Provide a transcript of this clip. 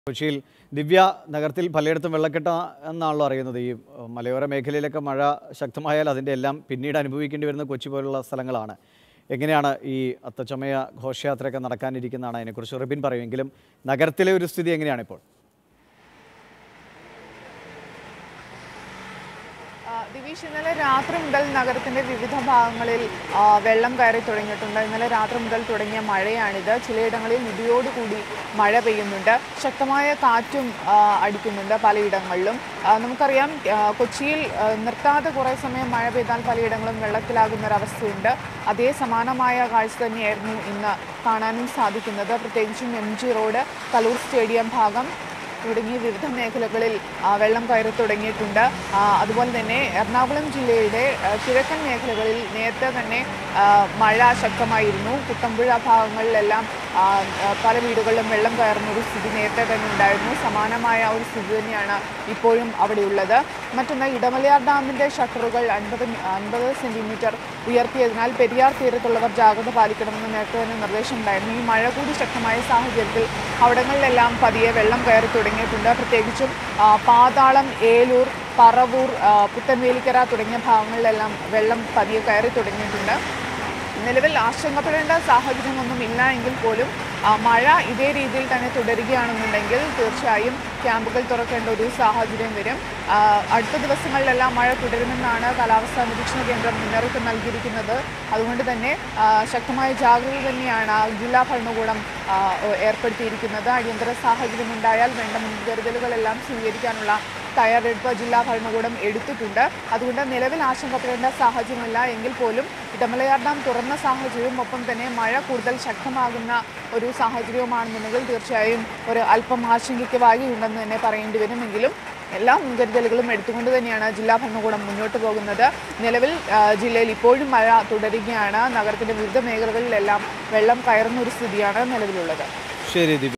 കൊച്ചിയിൽ ദിവ്യ നഗരത്തിൽ പലയിടത്തും വെള്ളക്കെട്ട എന്നാണല്ലോ അറിയുന്നത് ഈ ഏഹ്, മലയോര മേഖലയിലൊക്കെ മഴ ശക്തമായാൽ അതിൻ്റെ എല്ലാം പിന്നീട് അനുഭവിക്കേണ്ടി വരുന്ന കൊച്ചി പോലുള്ള സ്ഥലങ്ങളാണ് എങ്ങനെയാണ് ഈ അത്തച്ചമയ ഘോഷയാത്രയൊക്കെ നടക്കാനിരിക്കുന്നതാണ് അതിനെക്കുറിച്ച് റിബിൻ പറയുമെങ്കിലും നഗരത്തിലെ ഒരു സ്ഥിതി എങ്ങനെയാണ് ഇപ്പോൾ ആ, ദിവിഷ് ഇന്നലെ രാത്രി മുതൽ നഗരത്തിന്റെ വിവിധ ഭാഗങ്ങളിൽ ആ, വെള്ളം കയറി തുടങ്ങിയിട്ടുണ്ട് ഇന്നലെ രാത്രി മുതൽ തുടങ്ങിയ മഴയാണിത് ചിലയിടങ്ങളിൽ ഇടിയോടുകൂടി മഴ പെയ്യുന്നുണ്ട് ശക്തമായ കാറ്റും ആ, അടിക്കുന്നുണ്ട് പലയിടങ്ങളിലും ആ, നമുക്കറിയാം ആ, കൊച്ചിയിൽ ആ, നിർത്താതെ കുറേ സമയം മഴ പെയ്താൽ പലയിടങ്ങളും വെള്ളത്തിലാകുന്ന ഒരവസ്ഥയുണ്ട് അതേ സമാനമായ കാഴ്ച തന്നെയായിരുന്നു ഇന്ന് കാണാനും സാധിക്കുന്നത് പ്രത്യേകിച്ചും M G road Kaloor stadium ഭാഗം തുടങ്ങിയ വിവിധ മേഖലകളിൽ ആ, വെള്ളം കയറി തുടങ്ങിയിട്ടുണ്ട് ആ, അതുപോലെ തന്നെ എറണാകുളം ജില്ലയുടെ ആ, കിഴക്കൻ മേഖലകളിൽ നേരത്തെ തന്നെ ആ, മഴ ശക്തമായിരുന്നു കുട്ടമ്പുഴ ഭാഗങ്ങളിലെല്ലാം ആ, ആ, പല വീടുകളിലും വെള്ളം കയറുന്ന ഒരു സ്ഥിതി നേരത്തെ തന്നെ ഉണ്ടായിരുന്നു സമാനമായ ഒരു സ്ഥിതി തന്നെയാണ് ഇപ്പോഴും അവിടെയുള്ളത് മറ്റൊന്ന് ഇടമലയാർ ഡാമിൻ്റെ ഷട്ടറുകൾ അൻപത് അൻപത് സെൻറ്റിമീറ്റർ ഉയർത്തിയതിനാൽ പെരിയാർ തീരത്തുള്ളവർ ജാഗ്രത പാലിക്കണമെന്ന് നേരത്തെ തന്നെ നിർദ്ദേശമുണ്ടായിരുന്നു ഈ മഴ കൂടി ശക്തമായ സാഹചര്യത്തിൽ അവിടങ്ങളിലെല്ലാം പതിയെ വെള്ളം കയറി തുടങ്ങിയിട്ടുണ്ട് പ്രത്യേകിച്ചും ആ, പാതാളം ഏലൂർ പറവൂർ ആ, പുത്തൻവേലിക്കര തുടങ്ങിയ ഭാഗങ്ങളിലെല്ലാം വെള്ളം പതിയെ കയറി തുടങ്ങിയിട്ടുണ്ട് നിലവിൽ ആശങ്കപ്പെടേണ്ട സാഹചര്യമൊന്നും ഇല്ല എങ്കിൽ പോലും ആ, മഴ ഇതേ രീതിയിൽ തന്നെ തുടരുകയാണെന്നുണ്ടെങ്കിൽ തീർച്ചയായും ക്യാമ്പുകൾ തുറക്കേണ്ട ഒരു സാഹചര്യം വരും ആ, അടുത്ത ദിവസങ്ങളിലെല്ലാം മഴ തുടരുമെന്നാണ് കാലാവസ്ഥാ നിരീക്ഷണ കേന്ദ്രം മുന്നറിയിപ്പ് നൽകിയിരിക്കുന്നത് അതുകൊണ്ട് തന്നെ ആ, ശക്തമായ ജാഗ്രത തന്നെയാണ് ജില്ലാ ഭരണകൂടം ആ, ഏർപ്പെടുത്തിയിരിക്കുന്നത് അടിയന്തര സാഹചര്യം ഉണ്ടായാൽ വേണ്ട മുൻകരുതലുകളെല്ലാം സ്വീകരിക്കാനുള്ള തയ്യാറെടുപ്പ് ജില്ലാ ഭരണകൂടം എടുത്തിട്ടുണ്ട് അതുകൊണ്ട് നിലവിൽ ആശങ്കപ്പെടേണ്ട സാഹചര്യമില്ല എങ്കിൽ പോലും ഇടമലയാർ ഡാം തുറന്ന സാഹചര്യവും ഒപ്പം തന്നെ മഴ കൂടുതൽ ശക്തമാകുന്ന ഒരു സാഹചര്യവുമാണെന്നുണ്ടെങ്കിൽ തീർച്ചയായും ഒരു അല്പം ആശങ്കയ്ക്ക് വകയുണ്ടെന്ന് തന്നെ പറയേണ്ടി വരുമെങ്കിലും എല്ലാ മുൻകരുതലുകളും എടുത്തുകൊണ്ട് തന്നെയാണ് ജില്ലാ ഭരണകൂടം മുന്നോട്ട് പോകുന്നത് നിലവിൽ ആ, ജില്ലയിൽ ഇപ്പോഴും മഴ തുടരുകയാണ് നഗരത്തിന്റെ വിവിധ മേഖലകളിലെല്ലാം വെള്ളം കയറുന്ന ഒരു സ്ഥിതിയാണ് നിലവിലുള്ളത് ശരി ദിവ്യ